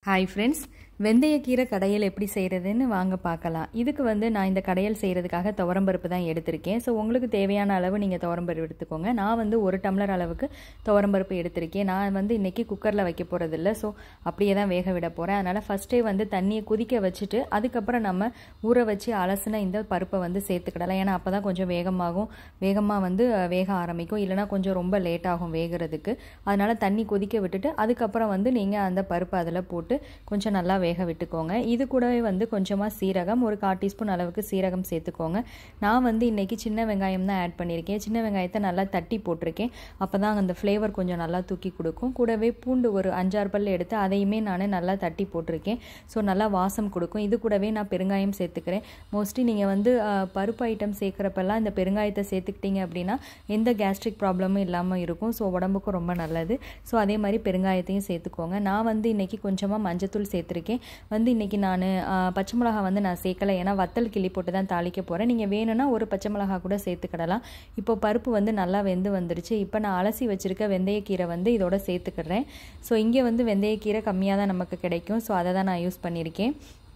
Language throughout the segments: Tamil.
ஹாய் ஃப்ரெண்ட்ஸ் வெந்தயக்கீரை கடையல் எப்படி செய்கிறதுன்னு வாங்க பார்க்கலாம் இதுக்கு வந்து நான் இந்த கடையல் செய்கிறதுக்காக துவரம்பருப்பு தான் எடுத்திருக்கேன் ஸோ உங்களுக்கு தேவையான அளவு நீங்கள் துவரம்பருப்பு எடுத்துக்கோங்க நான் வந்து ஒரு டம்ளர் அளவுக்கு துவரம்பருப்பு எடுத்திருக்கேன் நான் வந்து இன்றைக்கி குக்கரில் வைக்க போகிறதில்ல ஸோ அப்படியே தான் வேக விட போகிறேன் அதனால் ஃபஸ்ட்டே வந்து தண்ணியை கொதிக்க வச்சுட்டு அதுக்கப்புறம் நம்ம ஊற வச்சு அலசின இந்த பருப்பை வந்து சேர்த்துக்கிடலாம் ஏன்னா அப்போ தான் கொஞ்சம் வேகமாகும் வேகமாக வந்து வேக ஆரம்பிக்கும் இல்லைனா கொஞ்சம் ரொம்ப லேட் ஆகும் வேகிறதுக்கு அதனால் தண்ணி கொதிக்க விட்டுட்டு அதுக்கப்புறம் வந்து நீங்கள் அந்த பருப்பு அதில் போட்டு கொஞ்சம் நல்லா வேக விட்டுக்கோங்க இது கூடவே வந்து கொஞ்சமாக சீரகம் ஒரு கால் டீஸ்பூன் அளவுக்கு சீரகம் சேர்த்துக்கோங்க நான் வந்து இன்றைக்கி சின்ன வெங்காயம் தான் ஆட் பண்ணியிருக்கேன் சின்ன வெங்காயத்தை நல்லா தட்டி போட்டிருக்கேன் அப்போ தான் அந்த ஃப்ளேவர் கொஞ்சம் நல்லா தூக்கி கொடுக்கும் கூடவே பூண்டு ஒரு அஞ்சாறு பல் எடுத்து அதையுமே நான் நல்லா தட்டி போட்டிருக்கேன் ஸோ நல்லா வாசம் கொடுக்கும் இது கூடவே நான் பெருங்காயம் சேர்த்துக்கிறேன் மோஸ்ட்லி நீங்கள் வந்து பருப்பு ஐட்டம் சேர்க்குறப்பெல்லாம் இந்த பெருங்காயத்தை சேர்த்துக்கிட்டீங்க அப்படின்னா எந்த கேஸ்ட்ரிக் ப்ராப்ளமும் இல்லாமல் இருக்கும் ஸோ உடம்புக்கும் ரொம்ப நல்லது ஸோ அதே மாதிரி பெருங்காயத்தையும் சேர்த்துக்கோங்க நான் வந்து இன்றைக்கி கொஞ்சமாக மஞ்சத்தூள் சேர்த்துருக்கேன் வந்து இன்றைக்கி நான் பச்சை மிளகா வந்து நான் சேர்க்கலை ஏன்னா வத்தல் கிள்ளி போட்டு தான் தாளிக்க போகிறேன் நீங்கள் வேணும்னா ஒரு பச்சை மிளகா கூட சேர்த்துக்கிடலாம் இப்போ பருப்பு வந்து நல்லா வெந்து வந்துருச்சு இப்போ நான் அலசி வச்சுருக்க வெந்தயக்கீரை வந்து இதோட சேர்த்துக்கிறேன் ஸோ இங்கே வந்து வெந்தயக்கீரை கம்மியாக தான் நமக்கு கிடைக்கும் ஸோ அதை தான் நான் யூஸ் பண்ணியிருக்கேன்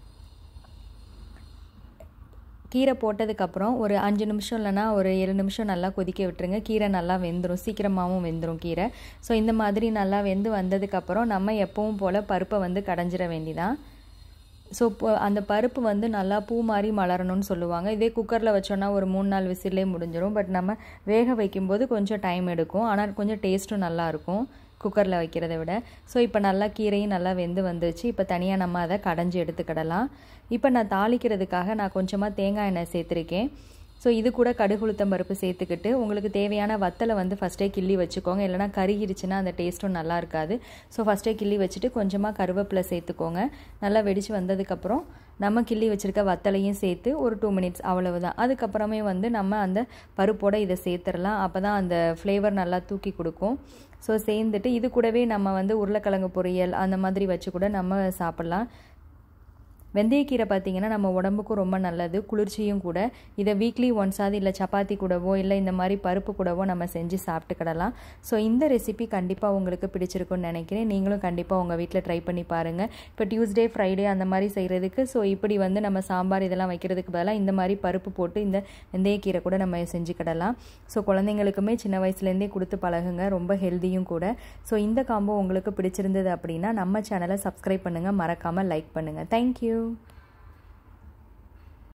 கீரை போட்டதுக்கப்புறம் ஒரு அஞ்சு நிமிஷம் இல்லைனா ஒரு ஏழு நிமிஷம் நல்லா கொதிக்க விட்டுருங்க கீரை நல்லா வெந்துடும் சீக்கிரமாகவும் வெந்துடும் கீரை ஸோ இந்த மாதிரி நல்லா வெந்து வந்ததுக்கப்புறம் நம்ம எப்பவும் போல் பருப்பை வந்து கடைஞ்சிட வேண்டிதான் ஸோ இப்போ அந்த பருப்பு வந்து நல்லா பூ மாதிரி மலரணும்னு சொல்லுவாங்க இதே குக்கரில் வச்சோன்னா ஒரு மூணு நாலு விசிலே முடிஞ்சிடும் பட் நம்ம வேக வைக்கும்போது கொஞ்சம் டைம் எடுக்கும் ஆனால் கொஞ்சம் டேஸ்ட்டும் நல்லாயிருக்கும் குக்கரில் வைக்கிறத விட ஸோ இப்போ நல்லா கீரையும் நல்லா வெந்து வந்துச்சு இப்போ தனியாக நம்ம அதை கடைஞ்சி எடுத்துக்கிடலாம் இப்போ நான் தாளிக்கிறதுக்காக நான் கொஞ்சமாக தேங்காய் எண்ணெய் சேர்த்துருக்கேன் ஸோ இது கூட கடுகுளுத்தம் பருப்பு சேர்த்துக்கிட்டு உங்களுக்கு தேவையான வத்தலை வந்து ஃபஸ்ட்டே கிள்ளி வச்சுக்கோங்க இல்லைனா கருகிருச்சுன்னா அந்த டேஸ்ட்டும் நல்லா இருக்காது ஸோ ஃபஸ்ட்டே கிள்ளி வச்சுட்டு கொஞ்சமாக கருவேப்பிலை சேர்த்துக்கோங்க நல்லா வெடித்து வந்ததுக்கப்புறம் நம்ம கிள்ளி வச்சுருக்க வத்தலையும் சேர்த்து ஒரு டூ மினிட்ஸ் அவ்வளவுதான் அதுக்கப்புறமே வந்து நம்ம அந்த பருப்போடு இதை சேர்த்துடலாம் அப்போ தான் அந்த ஃப்ளேவர் நல்லா தூக்கி கொடுக்கும் ஸோ சேர்ந்துட்டு இது கூடவே நம்ம வந்து உருளைக்கிழங்கு பொரியல் அந்த மாதிரி வச்சு கூட நம்ம சாப்பிட்லாம் வெந்தயக்கீரை பார்த்திங்கன்னா நம்ம உடம்புக்கும் ரொம்ப நல்லது குளிர்ச்சியும் கூட இதை வீக்லி ஒன்ஸாவது இல்லை சப்பாத்தி கூடவோ இல்லை இந்த மாதிரி பருப்பு கூடவோ நம்ம செஞ்சு சாப்பிட்டுக்கிடலாம் ஸோ இந்த ரெசிபி கண்டிப்பாக உங்களுக்கு பிடிச்சிருக்குன்னு நினைக்கிறேன் நீங்களும் கண்டிப்பாக உங்கள் வீட்டில் ட்ரை பண்ணி பாருங்கள் இப்போ டியூஸ்டே ஃப்ரைடே அந்த மாதிரி செய்கிறதுக்கு ஸோ இப்படி வந்து நம்ம சாம்பார் இதெல்லாம் வைக்கிறதுக்கு பதிலாக இந்த மாதிரி பருப்பு போட்டு இந்த வெந்தயக்கீரை கூட நம்ம செஞ்சுக்கிடலாம் ஸோ குழந்தைங்களுக்குமே சின்ன வயசுலேருந்தே கொடுத்து பழகுங்க ரொம்ப ஹெல்த்தியும் கூட ஸோ இந்த காம்போ உங்களுக்கு பிடிச்சிருந்தது அப்படின்னா நம்ம சேனலை சப்ஸ்கிரைப் பண்ணுங்கள் மறக்காமல் லைக் பண்ணுங்கள் தேங்க்யூ